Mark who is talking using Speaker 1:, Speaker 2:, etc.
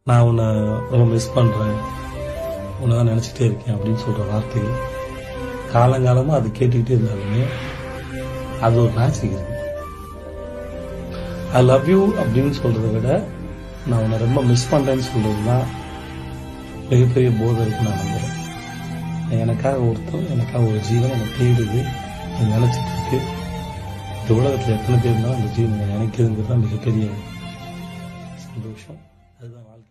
Speaker 1: நான் உன்னை ரொம்ப மிஸ் பண்றேன் உன்னை தான் நினைச்சிட்டே இருக்கேன் அப்படின்னு சொல்ற வார்த்தைகள் காலங்காலமா அது கேட்டுக்கிட்டே இருந்தாலுமே அது ஒரு மேஜிக் இருக்கு ஐ லவ் யூ அப்படின்னு சொல்றதை விட நான் உன்னை ரொம்ப மிஸ் பண்றேன்னு சொல்றது தான் மிகப்பெரிய போதை இருக்கு நான் நம்புறேன் எனக்காக ஒருத்தர் எனக்காக ஒரு ஜீவன் என்னை தேடுது அது நினைச்சிட்டு இருக்கு இந்த உலகத்துல எத்தனை பேர் இருந்தாலும் அந்த ஜீவன் என்னை நினைக்கிறதுங்கிறது தான் மிகப்பெரிய சந்தோஷம் அதுதான் வாழ்க்கை